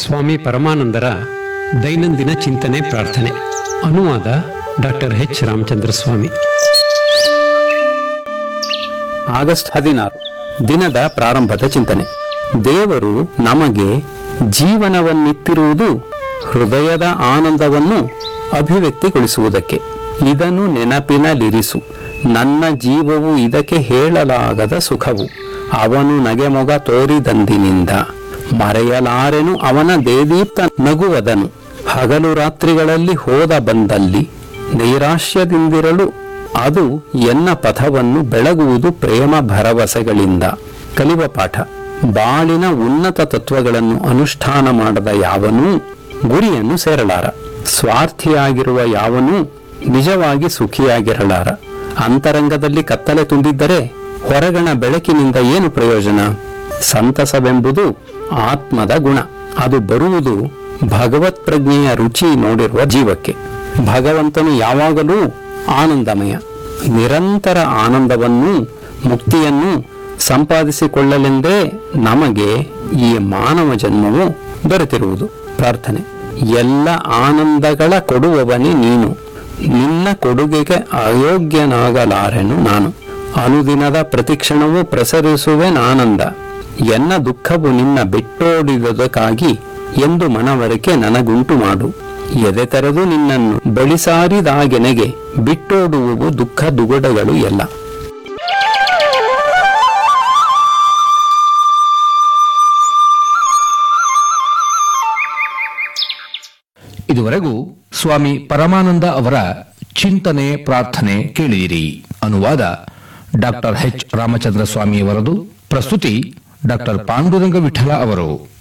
ಸ್ವಾಮಿ ಪರಮಾನಂದರ ದೈನಂದಿನ ಚಿಂತನೆ ಪ್ರಾರ್ಥನೆ ಅನುವಾದ doctor H Ramachandra Swamy August ಹದಿನಾರು ದಿನದ ಪ್ರಾರಂಭದ ಚಿಂತನೆ ದೇವರು ನಮಗೆ ಜೀವನವನ್ನಿತ್ತಿರುವುದು ಹೃದಯದ ಆನಂದವನ್ನು ಅಭಿವ್ಯಕ್ತಿಗೊಳಿಸುವುದಕ್ಕೆ ಇದನ್ನು ನೆನಪಿನಲ್ಲಿರಿಸು ನನ್ನ ಜೀವವು ಇದಕ್ಕೆ ಹೇಳಲಾಗದ ಸುಖವು ಅವನು ನಗೆಮೊಗ ತೋರಿದಂದಿನಿಂದ ಮರೆಯಲಾರೆನು ಅವನ ದೇದೀಪ್ತ ನಗುವದನು ಹಗಲು ರಾತ್ರಿಗಳಲ್ಲಿ ಹೋದ ಬಂದಲ್ಲಿ ನೈರಾಶ್ಯದಿಂದಿರಲು ಅದು ಎನ್ನ ಪಥವನ್ನು ಬೆಳಗುವುದು ಪ್ರೇಮ ಭರವಸೆಗಳಿಂದ ಕಲಿವ ಪಾಠ ಬಾಳಿನ ಉನ್ನತ ತತ್ವಗಳನ್ನು ಅನುಷ್ಠಾನ ಮಾಡದ ಯಾವನೂ ಗುರಿಯನ್ನು ಸೇರಲಾರ ಸ್ವಾರ್ಥಿಯಾಗಿರುವ ಯಾವನೂ ನಿಜವಾಗಿ ಸುಖಿಯಾಗಿರಲಾರ ಅಂತರಂಗದಲ್ಲಿ ಕತ್ತಲೆ ತುಂಬಿದ್ದರೆ ಹೊರಗಣ ಬೆಳಕಿನಿಂದ ಏನು ಪ್ರಯೋಜನ ಸಂತಸವೆಂಬುದು ಆತ್ಮದ ಗುಣ ಅದು ಬರುವುದು ಭಗವತ್ ಪ್ರಜ್ಞೆಯ ರುಚಿ ನೋಡಿರುವ ಜೀವಕ್ಕೆ ಭಗವಂತನು ಯಾವಾಗಲೂ ಆನಂದಮಯ ನಿರಂತರ ಆನಂದವನ್ನು ಮುಕ್ತಿಯನ್ನು ಸಂಪಾದಿಸಿಕೊಳ್ಳಲೆಂದೇ ನಮಗೆ ಈ ಮಾನವ ಜನ್ಮವು ದೊರೆತಿರುವುದು ಪ್ರಾರ್ಥನೆ ಎಲ್ಲ ಆನಂದಗಳ ಕೊಡುವವನೇ ನೀನು ನಿನ್ನ ಕೊಡುಗೆಗೆ ಅಯೋಗ್ಯನಾಗಲಾರೆನು ನಾನು ಅನುದಿನದ ಪ್ರತಿಕ್ಷಣವೂ ಪ್ರಸರಿಸುವೆ ಆನಂದ ಎನ್ನ ದುಃಖವು ನಿನ್ನ ಬಿಟ್ಟೋಡಿದುದಕ್ಕಾಗಿ ಎಂದು ಮನವರಿಕೆ ನನಗುಂಟು ಮಾಡು ಎದೆ ತೆರೆದು ನಿನ್ನನ್ನು ಬಳಿಸಾರಿದಾಗೆನೆಗೆ ಬಿಟ್ಟೋಡುವುವು ದುಃಖ ದುಗುಡಗಳು ಎಲ್ಲ ಇದುವರೆಗೂ ಸ್ವಾಮಿ ಪರಮಾನಂದ ಅವರ ಚಿಂತನೆ ಪ್ರಾರ್ಥನೆ ಕೇಳಿದಿರಿ ಅನುವಾದ ಡಾಕ್ಟರ್ ಎಚ್ ರಾಮಚಂದ್ರ ಸ್ವಾಮಿಯವರದು ಪ್ರಸ್ತುತಿ ಡಾಕ್ಟರ್ ಪಾಂಡುರಂಗ ವಿಠಲ ಅವರು